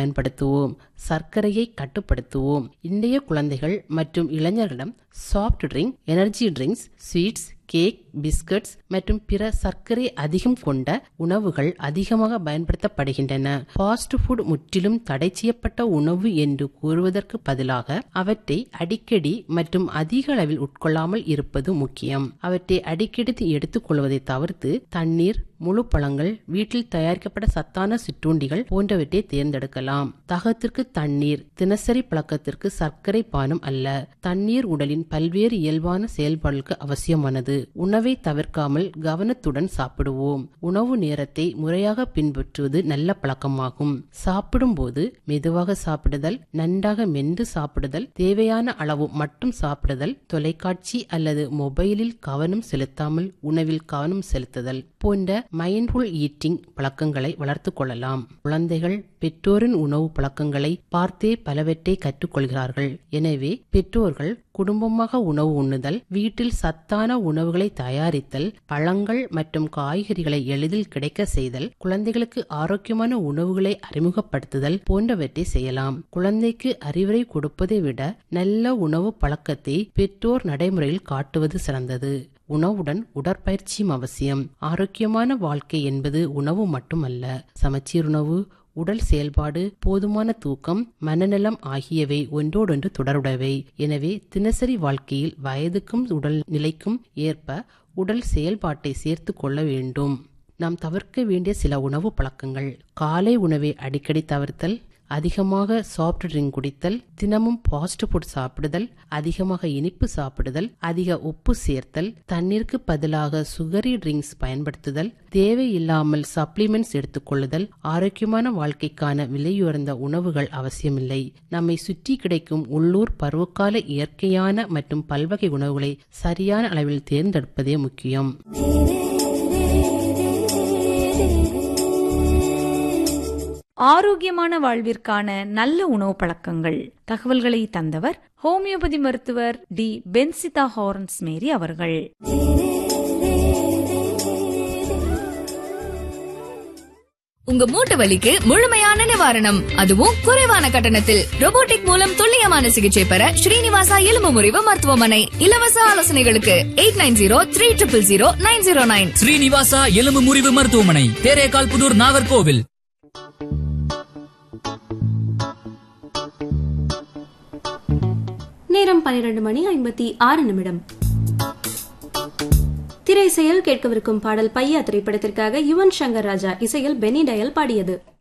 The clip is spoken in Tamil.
பயன்படுத்துவோம் சர்க்கரையை கட்டுப்படுத்துவோம் இன்றைய குழந்தைகள் மற்றும் இளைஞர்களிடம் soft drink energy drinks sweets cake biscuits மற்றும் பிற சர்க்கரை அதிகம் கொண்ட உணவுகள் அதிகமாக பயன்படுத்தப்படுகின்றன ஃபாஸ்ட் ஃபுட் முற்றிலும் தடை செய்யப்பட்ட உணவு என்று கூறுவதற்கு பதிலாக அவற்றை அடிக்கடி மற்றும் அதிக அளவில் உட்கொள்ளாமல் இருப்பது முக்கியம் அவற்றை அடிக்கடி எடுத்துக்கொள்வதை தவிர்த்து தண்ணீர் முழு பழங்கள் வீட்டில் தயாரிக்கப்பட்ட சத்தான சிற்றுண்டிகள் போன்றவற்றை தேர்ந்தெடுக்கலாம் தகத்திற்கு தண்ணீர் தினசரி பழக்கத்திற்கு சர்க்கரை பானம் அல்ல தண்ணீர் உடலின் பல்வேறு இயல்பான செயல்பாடுகளுக்கு அவசியமானது உணவை தவிர்க்காமல் கவனத்துடன் சாப்பிடுவோம் உணவு நேரத்தை முறையாக பின்பற்றுவது நல்ல பழக்கமாகும் சாப்பிடும்போது மெதுவாக சாப்பிடுதல் நன்றாக மென்று சாப்பிடுதல் தேவையான அளவு மட்டும் சாப்பிடுதல் தொலைக்காட்சி அல்லது மொபைலில் கவனம் செலுத்தாமல் உணவில் கவனம் செலுத்துதல் போன்ற மைண்ட்ஃபுல் ஈட்டிங் பழக்கங்களை வளர்த்து கொள்ளலாம் குழந்தைகள் பெற்றோரின் உணவு பழக்கங்களை பார்த்தே பலவற்றை கற்றுக்கொள்கிறார்கள் எனவே பெற்றோர்கள் குடும்பமாக உணவு உண்ணுதல் வீட்டில் சத்தான உணவுகளை தயாரித்தல் பழங்கள் மற்றும் காய்கறிகளை எளிதில் கிடைக்க செய்தல் குழந்தைகளுக்கு ஆரோக்கியமான உணவுகளை அறிமுகப்படுத்துதல் போன்றவற்றை செய்யலாம் குழந்தைக்கு அறிவுரை கொடுப்பதை விட நல்ல உணவு பழக்கத்தை பெற்றோர் நடைமுறையில் காட்டுவது சிறந்தது உணவுடன் உடற்பயிற்சியும் அவசியம் ஆரோக்கியமான வாழ்க்கை என்பது உணவு மட்டுமல்ல சமச்சீர் உணவு உடல் செயல்பாடு போதுமான தூக்கம் மனநலம் ஆகியவை ஒன்றோடொன்று தொடர்புடையவை எனவே தினசரி வாழ்க்கையில் வயதுக்கும் உடல் நிலைக்கும் ஏற்ப உடல் செயல்பாட்டை சேர்த்து கொள்ள வேண்டும் நாம் தவிர்க்க வேண்டிய சில உணவு பழக்கங்கள் காலை உணவை அடிக்கடி தவிர்த்தல் அதிகமாக சாஃப்ட் ட்ரிங்க் குடித்தல் தினமும் ஃபாஸ்ட் ஃபுட் சாப்பிடுதல் அதிகமாக இனிப்பு சாப்பிடுதல் அதிக உப்பு சேர்த்தல் தண்ணீருக்கு பதிலாக சுகரி ட்ரிங்க்ஸ் பயன்படுத்துதல் தேவையில்லாமல் சப்ளிமெண்ட்ஸ் எடுத்துக்கொள்ளுதல் ஆரோக்கியமான வாழ்க்கைக்கான விலையுயர்ந்த உணவுகள் அவசியமில்லை நம்மை சுற்றி கிடைக்கும் உள்ளூர் பருவகால இயற்கையான மற்றும் பல்வகை உணவுகளை சரியான அளவில் தேர்ந்தெடுப்பதே முக்கியம் ஆரோக்கியமான வாழ்விற்கான நல்ல உணவு பழக்கங்கள் தகவல்களை தந்தவர் ஹோமியோபதி மருத்துவர் டி பென்சிதா ஹாரன்ஸ் மேரி அவர்கள் உங்க மூட்டு வலிக்கு முழுமையான நிவாரணம் அதுவும் குறைவான கட்டணத்தில் robotic மூலம் துல்லியமான சிகிச்சை பெற ஸ்ரீனிவாசா எலும்பு முறிவு மருத்துவமனை இலவச ஆலோசனைகளுக்கு eight nine zero three triple zero nine zero nine Srinivasa எலும்பு முறிவு மருத்துவமனை தேரேகால் புதூர் நாகர்கோவில் நேரம் பன்னிரண்டு மணி ஐம்பத்தி ஆறு நிமிடம் திரை செயல் கேட்கவிருக்கும் பாடல் பையா திரைப்படத்திற்காக யுவன் சங்கர் ராஜா இசையில் பெனி டயல் பாடியது